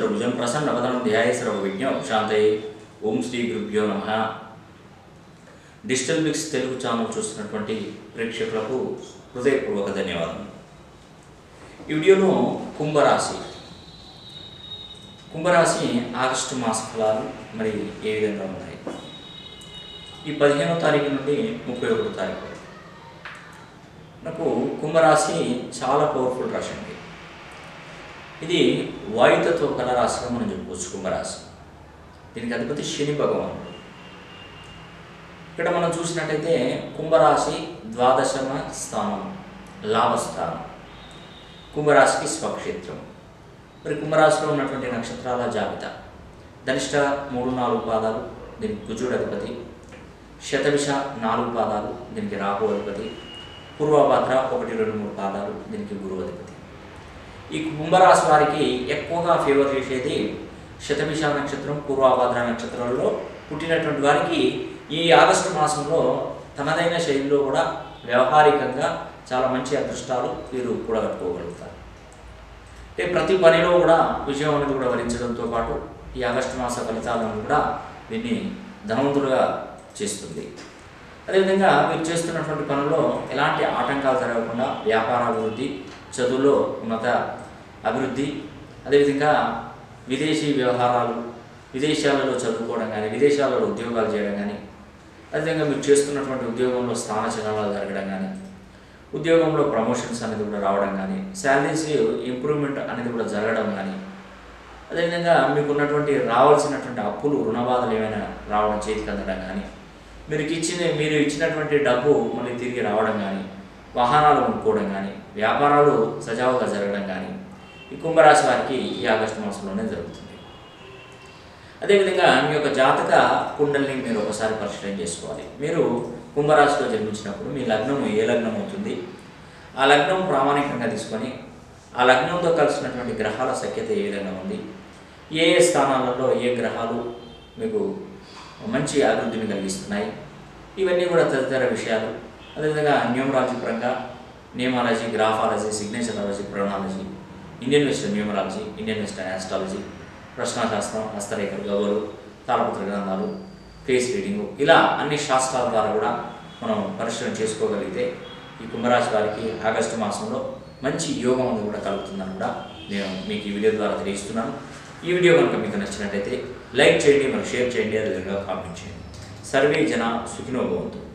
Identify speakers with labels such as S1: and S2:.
S1: చతుర్భుజం ప్రసన్నవదనం ధ్యాయ సర్వ విజ్ఞ శాంతయే ఓం శ్రీ గురుభ్యో నమ డిజిటల్ మిక్స్ తెలుగు ఛానల్ చూస్తున్నటువంటి ప్రేక్షకులకు హృదయపూర్వక ధన్యవాదాలు ఈ వీడియోలో కుంభరాశి కుంభరాశి ఆగస్టు మాస ఫలాలు మరి ఏ విధంగా ఉన్నాయి ఈ పదిహేనో తారీఖు నుండి ముప్పై ఒకటో తారీఖు వరకు. నాకు కుంభరాశి చాలా పవర్ఫుల్ రాశి అండి ఇది వాయుతత్వ కళ రాశిగా మనం చెప్పుకోవచ్చు కుంభరాశి దీనికి అధిపతి శని భగవానుడు ఇక్కడ మనం చూసినట్టయితే కుంభరాశి ద్వాదశమ స్థానం లాభస్థానం కుంభరాశికి స్వక్షేత్రం మరి కుంభరాశిలో ఉన్నటువంటి నక్షత్రాల జాబితా ధనిష్ట మూడు నాలుగు పాదాలు దీనికి కుజుడు అధిపతి శతవిష నాలుగు పాదాలు దీనికి రాహు అధిపతి పూర్వభద్ర ఒకటి రెండు మూడు పాదాలు దీనికి గురువు అధిపతి ఈ కుంభరాశి వారికి ఎక్కువగా ఫేవర్ చేసేది శతభిష నక్షత్రం పూర్వభద్ర నక్షత్రాల్లో పుట్టినటువంటి వారికి ఈ ఆగస్టు మాసంలో తనదైన శైలిలో కూడా వ్యవహారికంగా చాలా మంచి అదృష్టాలు వీరు కూడగట్టుకోగలుగుతారు అంటే ప్రతి పనిలో కూడా విజయం అనేది కూడా వరించడంతో పాటు ఈ ఆగస్టు మాస ఫలితాలను కూడా దీన్ని ధనవంతులుగా చేస్తుంది అదేవిధంగా మీరు చేస్తున్నటువంటి పనుల్లో ఎలాంటి ఆటంకాలు జరగకుండా వ్యాపార అభివృద్ధి చదువులో ఉన్నత అభివృద్ధి అదేవిధంగా విదేశీ వ్యవహారాలు విదేశాలలో చదువుకోవడం కానీ విదేశాలలో ఉద్యోగాలు చేయడం కానీ అదేవిధంగా మీరు చేస్తున్నటువంటి ఉద్యోగంలో స్థాన చలనాలు జరగడం కానీ ఉద్యోగంలో ప్రమోషన్స్ అనేది కూడా రావడం కానీ శాలరీస్ ఇంప్రూవ్మెంట్ అనేది కూడా జరగడం కానీ అదేవిధంగా మీకు ఉన్నటువంటి రావాల్సినటువంటి అప్పులు రుణబాధలు ఏమైనా రావడం చేతికి అందడం కానీ మీరు ఇచ్చిన మీరు ఇచ్చినటువంటి డబ్బు మళ్ళీ తిరిగి రావడం కానీ వాహనాలు కొనుక్కోవడం కానీ వ్యాపారాలు సజావుగా జరగడం కానీ ఈ కుంభరాశి వారికి ఈ ఆగస్టు మాసంలోనే జరుగుతుంది అదేవిధంగా మీ యొక్క జాతక కుండల్ని మీరు ఒకసారి పరిశీలన చేసుకోవాలి మీరు కుంభరాశిలో జన్మించినప్పుడు మీ లగ్నం ఏ లగ్నం అవుతుంది ఆ లగ్నం ప్రామాణికంగా తీసుకొని ఆ లగ్నంతో కలిసినటువంటి గ్రహాల సఖ్యత ఏ విధంగా ఉంది ఏ ఏ స్థానాలలో ఏ గ్రహాలు మీకు మంచి అభివృద్ధిని కలిగిస్తున్నాయి ఇవన్నీ కూడా తదితర విషయాలు అదేవిధంగా న్యూమరాలజీ పరంగా నియమాలజీ గ్రాఫాలజీ సిగ్నేచరాలజీ ప్రొనాలజీ Indian western numerology Indian western astrology ప్రశ్నాశాస్త్రం హస్తరేఖలు గౌరవ తాళపత్ర గ్రంథాలు ఫేస్ రీడింగు ఇలా అన్ని శాస్త్రాల ద్వారా కూడా మనం పరిశీలన చేసుకోగలిగితే ఈ కుంభరాశి వారికి ఆగస్టు మాసంలో మంచి యోగం అనేది కూడా కలుగుతుందని కూడా నేను మీకు ఈ వీడియో ద్వారా తెలియజేస్తున్నాను ఈ వీడియో కనుక మీకు నచ్చినట్టయితే లైక్ చేయండి మరి షేర్ చేయండి అదేవిధంగా కామెంట్ చేయండి సర్వే జన సుఖినో భవంతు